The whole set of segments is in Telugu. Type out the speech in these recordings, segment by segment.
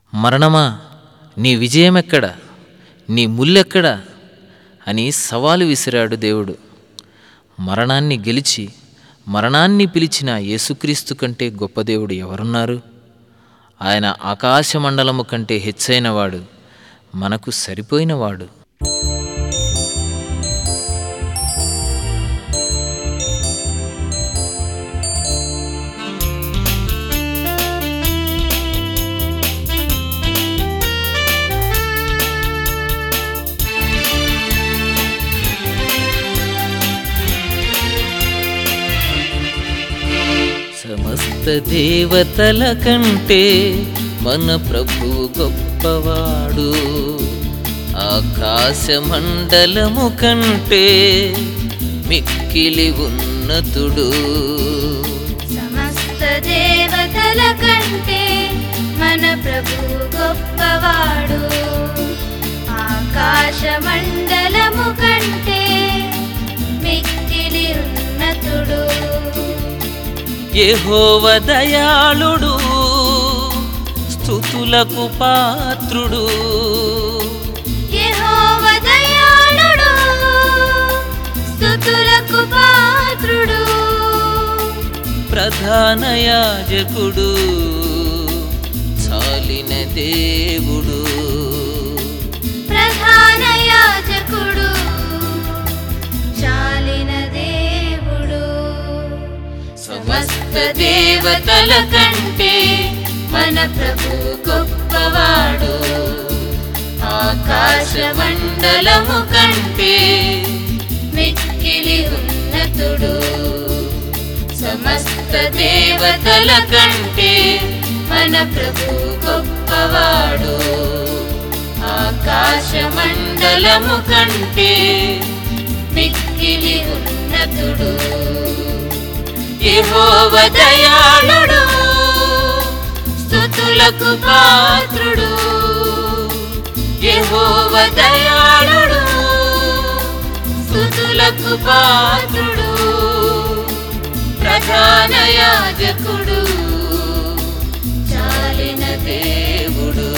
మరణమా నీ విజయమెక్కడ నీ ముల్లెక్కడ అని సవాలు విసిరాడు దేవుడు మరణాన్ని గెలిచి మరణాన్ని పిలిచిన యేసుక్రీస్తు కంటే గొప్ప దేవుడు ఎవరున్నారు ఆయన ఆకాశమండలము కంటే హెచ్చైనవాడు మనకు సరిపోయినవాడు సమస్త దేవతల కంటే మన ప్రభువు గొప్పవాడు ఆకాశ మండలము కంటే మిక్కిలి ఉన్నతుడు సమస్త దేవతల కంటే మన ప్రభు గొప్పవాడు ఆకాశ మండలము కంటే మిక్కిలి ఉన్నతుడు యెహోవ దయాళుడు స్థుతులకు పాత్రుడు యెహోవ దయాళుడు స్తుతులకు పాత్రుడు ప్రధాన యాజకుడు చాలిన దేవుడు ప్రధాన యాజకుడు చాలిన దేవుడు సమస్త దేవతల కంటే మన ప్రభు గొప్పవాడు ఆకాశ మండలము కంటే మిక్కిలి ఉన్నతుడు సమస్త దేవతల కంటే మన ప్రభు గొప్పవాడు ఆకాశ మండలము కంటే మిక్కిలి ఉన్నతుడు యెహోవ దయాళుడు స్తుతులకు పాత్రుడు యెహోవ దయాళుడు స్తుతులకు పాత్రుడు ప్రధాన యాజకుడు చాలిన దేవుడు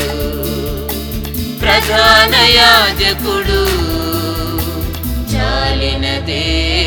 ప్రధాన యాజకుడు చాలిన దేవుడు